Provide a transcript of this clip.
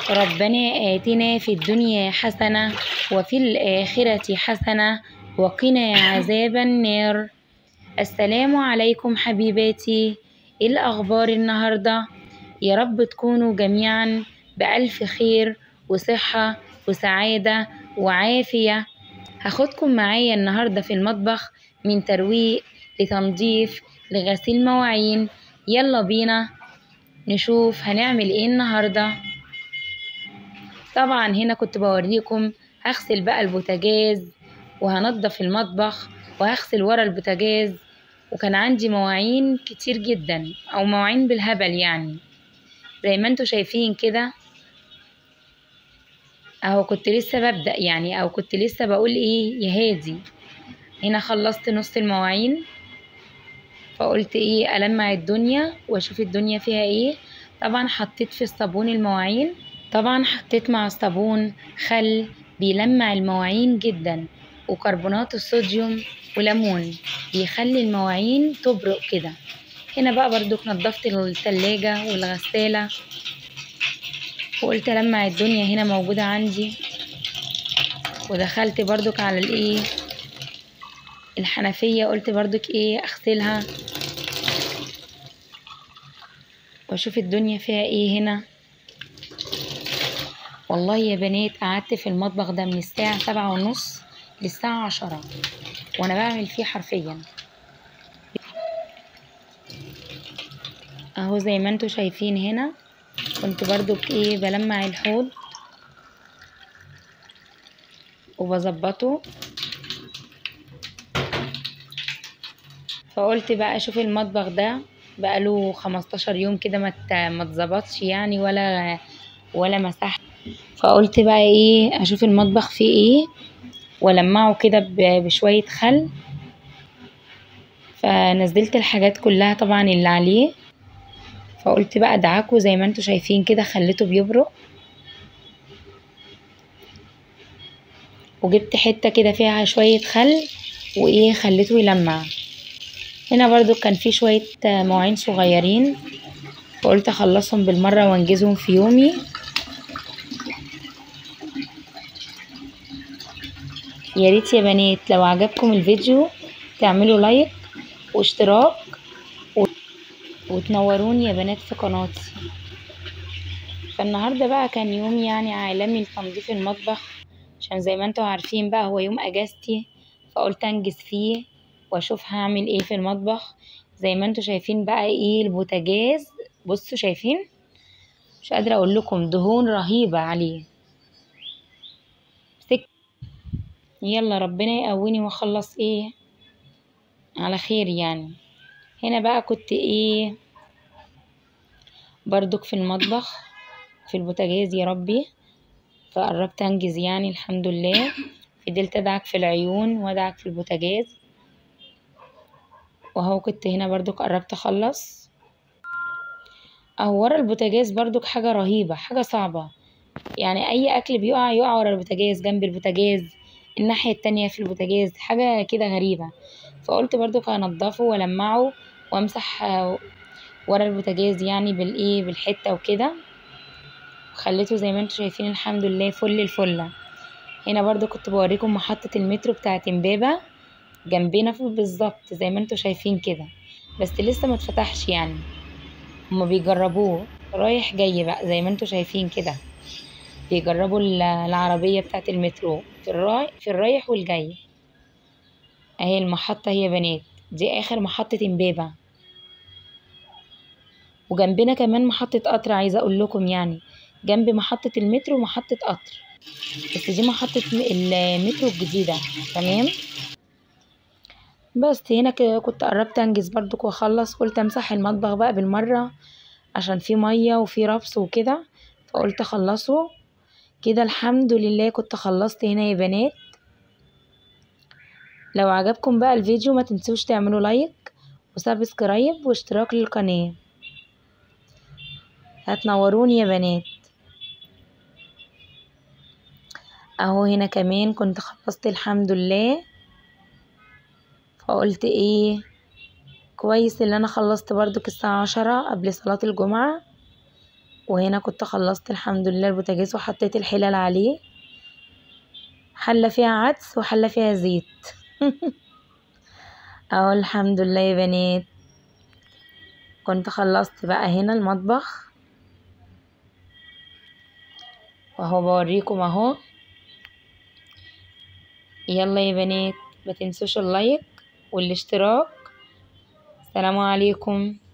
ربنا آتنا في الدنيا حسنة وفي الآخرة حسنة وقنا عذاب النار السلام عليكم حبيباتي ايه الأخبار النهاردة يا رب تكونوا جميعا بألف خير وصحة وسعادة وعافية هاخدكم معايا النهاردة في المطبخ من ترويق لتنظيف لغسيل مواعين يلا بينا نشوف هنعمل ايه النهاردة طبعا هنا كنت بوريكم هغسل بقى البوتاجاز وهنضف المطبخ وهغسل ورا البوتاجاز وكان عندي مواعين كتير جدا او مواعين بالهبل يعني زي ما انتوا شايفين كده اهو كنت لسه ببدأ يعني او كنت لسه بقول ايه يا هادي هنا خلصت نص المواعين فقلت ايه ألمع الدنيا واشوف الدنيا فيها ايه طبعا حطيت في الصابون المواعين طبعا حطيت مع الصابون خل بيلمع المواعين جدا وكربونات الصوديوم وليمون بيخلي المواعين تبرق كده هنا بقى برضو نضفت التلاجة والغسالة وقلت لمع الدنيا هنا موجودة عندي ودخلت برضك على الايه الحنفية قلت برضك ايه اغسلها واشوف الدنيا فيها ايه هنا والله يا بنات قعدت في المطبخ ده من الساعة سبعة ونص للساعة عشرة وانا بعمل فيه حرفيا اهو زي ما انتوا شايفين هنا كنت برضو بايه بلمع الحوض وبظبطه فقلت بقى اشوف المطبخ ده بقاله خمستاشر يوم كده ما ما اتظبطش يعني ولا ولا مسحت فقلت بقى ايه اشوف المطبخ فيه ايه ولمعه كده بشوية خل فنزلت الحاجات كلها طبعا اللي عليه فقلت بقى ادعكه زي ما انتوا شايفين كده خليته بيبرق وجبت حتة كده فيها شوية خل وايه خليته يلمع هنا برضو كان في شوية مواعين صغيرين فقلت اخلصهم بالمرة وانجزهم في يومي يا ريت يا بنات لو عجبكم الفيديو تعملوا لايك واشتراك و... وتنوروني يا بنات في قناتي فالنهارده بقى كان يوم يعني عالمي لتنظيف المطبخ عشان زي ما انتوا عارفين بقى هو يوم اجازتي فقلت انجز فيه واشوف هعمل ايه في المطبخ زي ما انتوا شايفين بقى ايه البوتاجاز بصوا شايفين مش قادره اقول لكم دهون رهيبه عليه سك يلا ربنا يقويني واخلص ايه على خير يعني هنا بقى كنت ايه برضك في المطبخ في البوتاجاز يا ربي فقربت انجز يعني الحمد لله فضلت ادعك في العيون وادعك في البوتاجاز وهو كنت هنا برضك قربت اخلص اهو ورا البوتاجاز برضك حاجة رهيبة حاجة صعبة يعني اي اكل بيقع يقع ورا البوتاجاز جنب البوتاجاز الناحية التانية في البوتاجاز حاجة كده غريبة فقلت برضك هنضفه والمعه وامسح ورا البوتاجاز يعني بالايه بالحتة وكده وخليته زي ما انتوا شايفين الحمد لله فل الفلة هنا برضو كنت بوريكم محطة المترو بتاعت امبابة جنبنا بالظبط زي ما انتوا شايفين كده بس لسه ما اتفتحش يعني هما بيجربوه رايح جاي بقى زي ما انتوا شايفين كده بيجربوا العربية بتاعت المترو في الراي في الرايح والجاي اهي المحطة هي بنات دي اخر محطة امبابة وجنبنا كمان محطة قطر عايزة اقول لكم يعني جنب محطة المترو محطة قطر بس دي محطة المترو الجديدة تمام بس هنا كده كنت قربت انجز برضك واخلص قلت امسح المطبخ بقى بالمرة عشان فيه مية وفيه ربس وكده فقلت اخلصه كده الحمد لله كنت خلصت هنا يا بنات لو عجبكم بقى الفيديو ما تنسوش تعملوا لايك وسبسكرايب واشتراك للقناة هتنوروني يا بنات اهو هنا كمان كنت خلصت الحمد لله فقلت ايه كويس اللي انا خلصت برضك الساعة عشرة قبل صلاة الجمعة وهنا كنت خلصت الحمد لله البوتاجاز وحطيت الحلل عليه حلة فيها عدس وحلة فيها زيت اهو الحمد لله يا بنات كنت خلصت بقى هنا المطبخ واهو بوريكم اهو يلا يا بنات ما تنسوش اللايك والاشتراك سلام عليكم